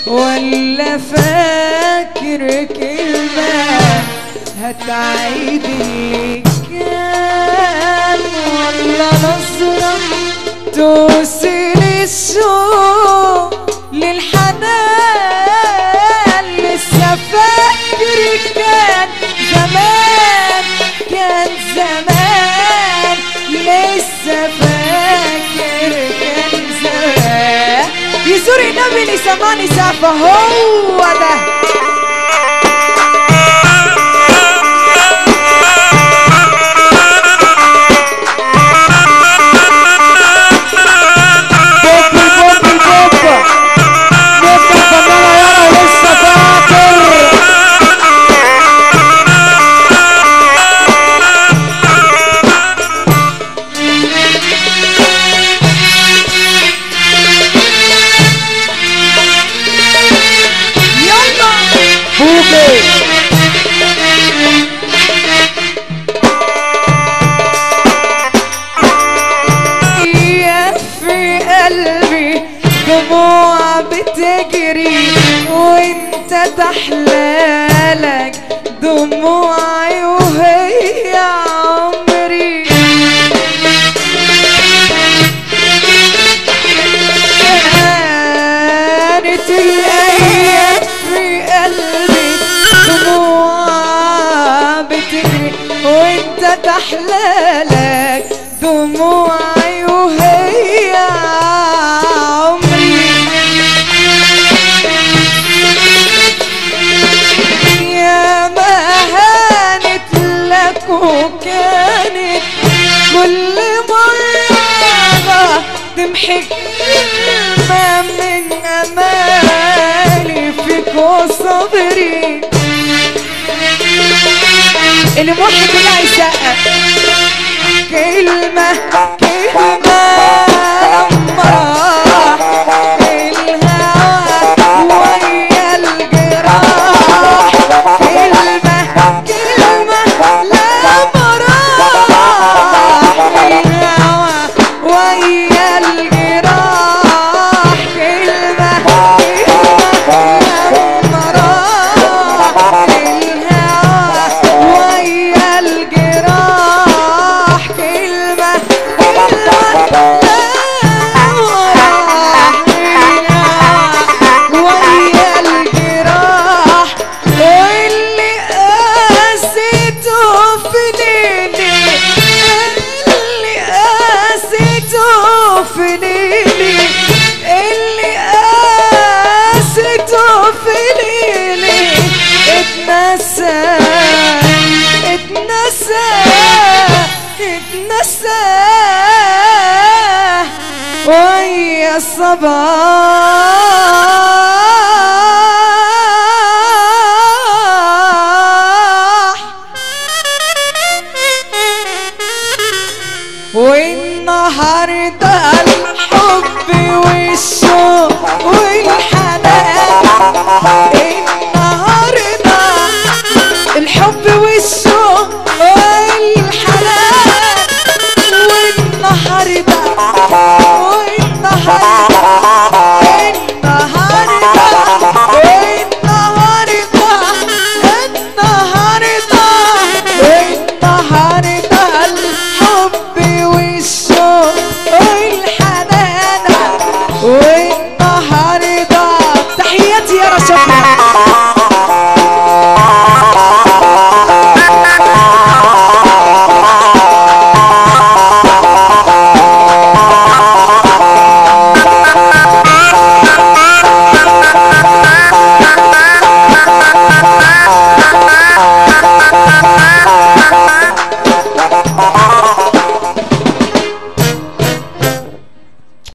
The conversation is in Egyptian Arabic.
ولا فاكر كلمة هتعيد اللي كان ولا نظرة توصل الشوق للحنان لسه فاكر كان زمان كان زمان لسه فاكر كان زمان يزور النبي اللي سمعني سعفة هو ده بوبي بوبي بوبا بوبا كمان يارا ولسه فاكر يلا بوبي يا في قلبي دموع بتجري وانت تحلالك دموعي وهي عمري كانت الايام في قلبي دموع بتجري وانت تحلالك دموعي وهي عمري يا ما هانت لك وكانت كل مرة تمحي كلمة من أمالي فيك وصبري اللي موحد كلها يسقف كلمة كلمة لما راح الهوى ويا الجراح كلمة كلمة لما راح الهوى ويا الجراح كلمة كلمة لما راح الهوى ويا الجراح كلمة كلمة ويا الجراح واللي قاسيته في ليلي اللي قاسيته في ليلي اللي قاسيته في ليلي اتنسى اتنسى اتنسى ويا الصباح